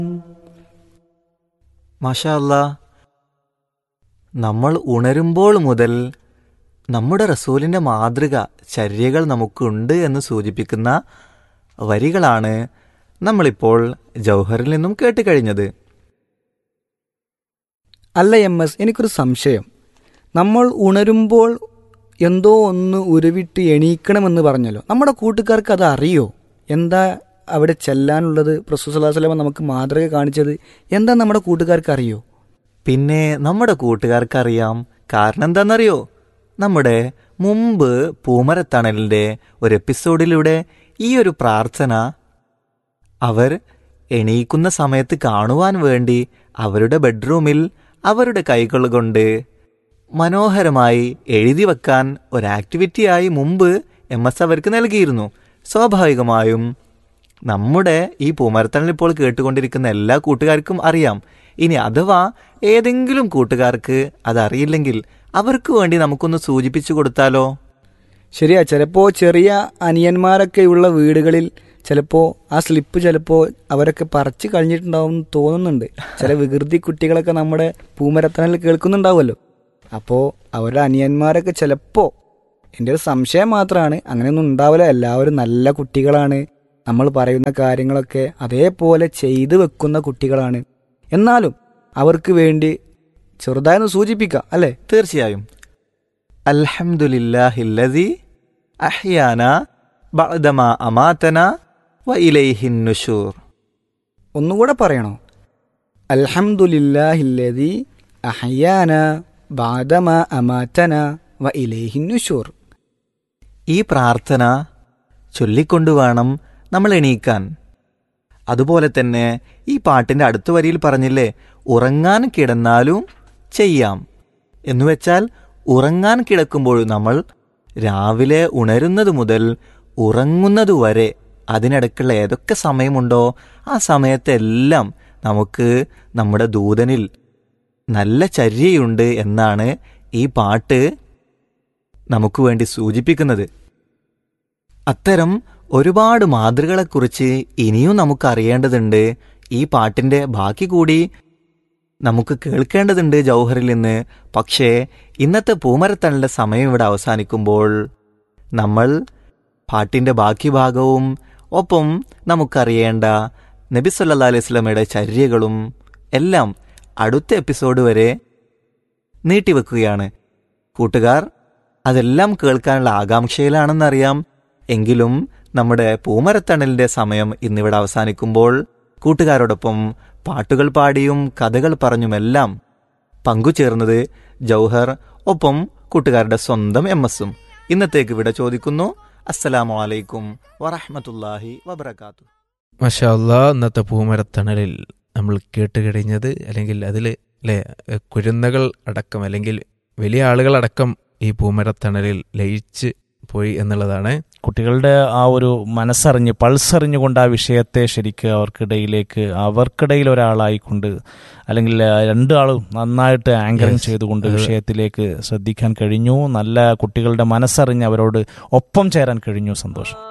മാഷാല്ല നമ്മൾ ഉണരുമ്പോൾ മുതൽ നമ്മുടെ റസൂലിൻ്റെ മാതൃക ചര്യകൾ നമുക്കുണ്ട് എന്ന് സൂചിപ്പിക്കുന്ന വരികളാണ് നമ്മളിപ്പോൾ ജൗഹറിൽ നിന്നും കേട്ടുകഴിഞ്ഞത് അല്ല എം എസ് എനിക്കൊരു സംശയം നമ്മൾ ഉണരുമ്പോൾ എന്തോ ഒന്ന് ഉരുവിട്ട് എണീക്കണമെന്ന് പറഞ്ഞല്ലോ നമ്മുടെ കൂട്ടുകാർക്ക് അത് അറിയോ എന്താ അവിടെ ചെല്ലാനുള്ളത് പ്രസുസലാസ്ലമ നമുക്ക് മാതൃക കാണിച്ചത് എന്താ നമ്മുടെ കൂട്ടുകാർക്ക് അറിയോ പിന്നെ നമ്മുടെ കൂട്ടുകാർക്കറിയാം കാരണം എന്താണെന്നറിയോ നമ്മുടെ മുമ്പ് പൂമരത്തണലിൻ്റെ ഒരു എപ്പിസോഡിലൂടെ ഈ ഒരു പ്രാർത്ഥന അവർ എണീക്കുന്ന സമയത്ത് കാണുവാൻ വേണ്ടി അവരുടെ ബെഡ്റൂമിൽ അവരുടെ കൈകൾ കൊണ്ട് മനോഹരമായി എഴുതി വെക്കാൻ ഒരു ആക്ടിവിറ്റിയായി മുമ്പ് എം എസ് അവർക്ക് നൽകിയിരുന്നു സ്വാഭാവികമായും നമ്മുടെ ഈ പൂമരത്തണൽ ഇപ്പോൾ കേട്ടുകൊണ്ടിരിക്കുന്ന എല്ലാ കൂട്ടുകാർക്കും അറിയാം ഇനി അഥവാ ഏതെങ്കിലും കൂട്ടുകാർക്ക് അതറിയില്ലെങ്കിൽ അവർക്ക് വേണ്ടി നമുക്കൊന്ന് സൂചിപ്പിച്ചു കൊടുത്താലോ ശരിയാ ചിലപ്പോൾ ചെറിയ അനിയന്മാരൊക്കെയുള്ള വീടുകളിൽ ചിലപ്പോൾ ആ സ്ലിപ്പ് ചിലപ്പോൾ അവരൊക്കെ പറിച്ചു കഴിഞ്ഞിട്ടുണ്ടാവും എന്ന് തോന്നുന്നുണ്ട് ചില വികൃതി കുട്ടികളൊക്കെ നമ്മുടെ പൂമരത്തണലിൽ കേൾക്കുന്നുണ്ടാവുമല്ലോ അപ്പോൾ അവരുടെ അനിയന്മാരൊക്കെ ചിലപ്പോൾ എൻ്റെ ഒരു സംശയം മാത്രമാണ് അങ്ങനെയൊന്നും ഉണ്ടാവില്ല എല്ലാവരും നല്ല കുട്ടികളാണ് നമ്മൾ പറയുന്ന കാര്യങ്ങളൊക്കെ അതേപോലെ ചെയ്തു വെക്കുന്ന കുട്ടികളാണ് എന്നാലും അവർക്ക് വേണ്ടി ചെറുതായൊന്ന് സൂചിപ്പിക്കാം അല്ലേ തീർച്ചയായും അൽഹംദുലില്ലാഹില്ലദി അഹ്യാന ബഅദമ അമാതന വ ഇലൈഹിൻ നുഷൂർ ഒന്നുകൂടെ പറയണോ അൽഹംദുലില്ലാഹില്ലദി അഹയാന ബാദമ അമാതന വ ഇലൈഹിൻ നുഷൂർ ഈ പ്രാർത്ഥന ചൊല്ലിക്കൊണ്ടു വേണം നമ്മൾ എണീക്കാൻ അതുപോലെ തന്നെ ഈ പാട്ടിൻ്റെ അടുത്ത വരിയിൽ പറഞ്ഞില്ലേ ഉറങ്ങാൻ കിടന്നാലും ചെയ്യാം എന്നുവെച്ചാൽ ഉറങ്ങാൻ കിടക്കുമ്പോൾ നമ്മൾ രാവിലെ ഉണരുന്നത് മുതൽ ഉറങ്ങുന്നത് വരെ അതിനിടയ്ക്കുള്ള ഏതൊക്കെ സമയമുണ്ടോ ആ സമയത്തെല്ലാം നമുക്ക് നമ്മുടെ ദൂതനിൽ നല്ല ചര്യയുണ്ട് എന്നാണ് ഈ പാട്ട് നമുക്ക് വേണ്ടി സൂചിപ്പിക്കുന്നത് അത്തരം ഒരുപാട് മാതൃകളെക്കുറിച്ച് ഇനിയും നമുക്ക് അറിയേണ്ടതുണ്ട് ഈ പാട്ടിൻ്റെ ബാക്കി കൂടി നമുക്ക് കേൾക്കേണ്ടതുണ്ട് ജൗഹറിൽ നിന്ന് പക്ഷേ ഇന്നത്തെ പൂമരത്തണലിൻ്റെ സമയം ഇവിടെ അവസാനിക്കുമ്പോൾ നമ്മൾ പാട്ടിൻ്റെ ബാക്കി ഭാഗവും ഒപ്പം നമുക്കറിയേണ്ട നബി സല്ലാ അലൈഹി സ്വലമയുടെ ചര്യകളും എല്ലാം അടുത്ത എപ്പിസോഡ് വരെ നീട്ടിവെക്കുകയാണ് കൂട്ടുകാർ അതെല്ലാം കേൾക്കാനുള്ള ആകാംക്ഷയിലാണെന്നറിയാം എങ്കിലും നമ്മുടെ പൂമരത്തണലിന്റെ സമയം ഇന്നിവിടെ അവസാനിക്കുമ്പോൾ കൂട്ടുകാരോടൊപ്പം പാട്ടുകൾ പാടിയും കഥകൾ പറഞ്ഞുമെല്ലാം പങ്കുചേർന്നത് ജൗഹർ ഒപ്പം കൂട്ടുകാരുടെ സ്വന്തം എം എസും ഇന്നത്തേക്ക് ഇവിടെ ചോദിക്കുന്നു അസ്സലാമു അലൈക്കും വറഹമത്തല്ലാഹി വബർക്കാത്തു മഷാ അല്ലാ ഇന്നത്തെ പൂമരത്തണലിൽ നമ്മൾ കേട്ട് കഴിഞ്ഞത് അല്ലെങ്കിൽ അതിൽ അല്ലേ കുരുന്നകൾ അടക്കം അല്ലെങ്കിൽ വലിയ ആളുകൾ അടക്കം ഈ പൂമരത്തണലിൽ ലയിച്ച് പോയി എന്നുള്ളതാണ് കുട്ടികളുടെ ആ ഒരു മനസ്സറിഞ്ഞ് പൾസറിഞ്ഞുകൊണ്ട് ആ വിഷയത്തെ ശരിക്ക് അവർക്കിടയിലേക്ക് അവർക്കിടയിൽ ഒരാളായിക്കൊണ്ട് അല്ലെങ്കിൽ രണ്ടാളും നന്നായിട്ട് ആങ്കറിങ് Yes. ചെയ്തുകൊണ്ട് അത് വിഷയത്തിലേക്ക് ശ്രദ്ധിക്കാൻ കഴിഞ്ഞു നല്ല കുട്ടികളുടെ മനസ്സറിഞ്ഞ് അവരോട് ഒപ്പം ചേരാൻ കഴിഞ്ഞു സന്തോഷം